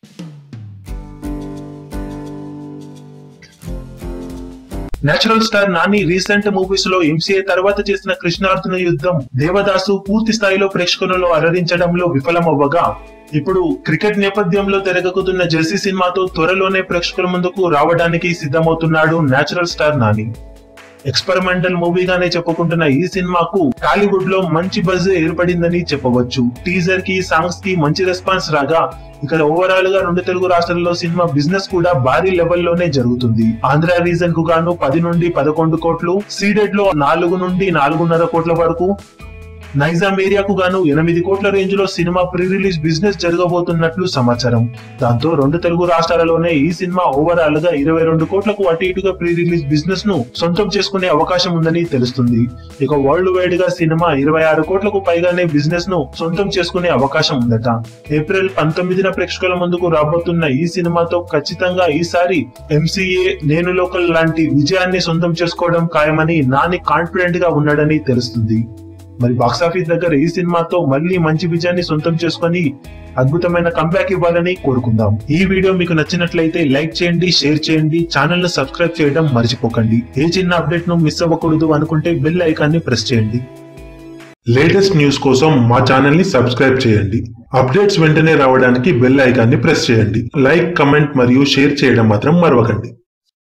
natural star Nani recent movies లో MCA తర్వాత చేసిన కృష్ణార్జున యుద్ధం దేవదాసు పూర్తి స్థాయిలో ప్రేక్షకులను అలరించడంలో విఫలమవ్వగా ఇప్పుడు క్రికెట్ నేపథ్యంలో తెరకెక్కుతున్న జెర్సీ సినిమాతో త్వరలోనే ప్రేక్షకుల ముందుకు రావడానికి సిద్ధమవుతున్నాడు నేచురల్ స్టార్ నాని ఎక్స్పెరిమెంటల్ మూవీగానే చెప్పుకుంటున్న ఈ సినిమాకు టాలీవుడ్ లో మంచి బజ్ ఏర్పడిందని చెప్పవచ్చు టీజర్ కి సాంగ్స్ కి మంచి రెస్పాన్స్ రాగా ఇక్కడ ఓవరాల్ గా రెండు తెలుగు రాష్ట్రాల్లో సినిమా బిజినెస్ కూడా భారీ లెవెల్లోనే జరుగుతుంది ఆంధ్ర రీజన్ కు గాను పది నుండి పదకొండు కోట్లు సీడెడ్ లో నాలుగు నుండి నాలుగున్నర కోట్ల వరకు నైజాం ఏరియాకు గాను ఎనిమిది కోట్ల రేంజ్ లో సినిమా ప్రీ రిలీజ్ బిజినెస్ జరగబోతున్నట్లు సమాచారం దాంతో రెండు తెలుగు రాష్ట్రాలలోనే ఈ సినిమా ఓవరాల్ గా ఇరవై రెండు కోట్లకు అటు ఇటుగా ప్రీ రిలీజ్ బిజినెస్ ను సొంతం చేసుకునే అవకాశం ఉందని తెలుస్తుంది ఇక వరల్డ్ వైడ్ గా సినిమా ఇరవై ఆరు కోట్లకు పైగానే బిజినెస్ ను సొంతం చేసుకునే అవకాశం ఉందట ఏప్రిల్ పంతొమ్మిదిన ప్రేక్షకుల ముందుకు రాబోతున్న ఈ సినిమాతో ఖచ్చితంగా ఈసారి ఎంసీఏ నేను లోకల్ లాంటి విజయాన్ని సొంతం చేసుకోవడం ఖాయమని నాని కాన్ఫిడెంట్ గా ఉన్నాడని తెలుస్తుంది మరి బాక్సాఫీస్ దగ్గర ఈ సినిమాతో మళ్ళీ మంచి విజయాన్ని సొంతం చేసుకొని అద్భుతమైన కంబ్యాక్ ఇవ్వాలని కోరుకుందాం ఈ వీడియో మీకు నచ్చినట్లయితే లైక్ చేయండి షేర్ చేయండి ఛానల్ ను సబ్స్క్రైబ్ చేయడం మర్చిపోకండి ఏ చిన్న అప్డేట్ ను మిస్ అవ్వకూడదు అనుకుంటే బెల్ ఐకాన్ ని ప్రెస్ చేయండి లేటెస్ట్ న్యూస్ కోసం మా ఛానల్ ని సబ్స్క్రైబ్ చేయండి అప్డేట్స్ వెంటనే రావడానికి బెల్ ఐకాన్ ని ప్రెస్ చేయండి లైక్ కమెంట్ మరియు షేర్ చేయడం మాత్రం మరవకండి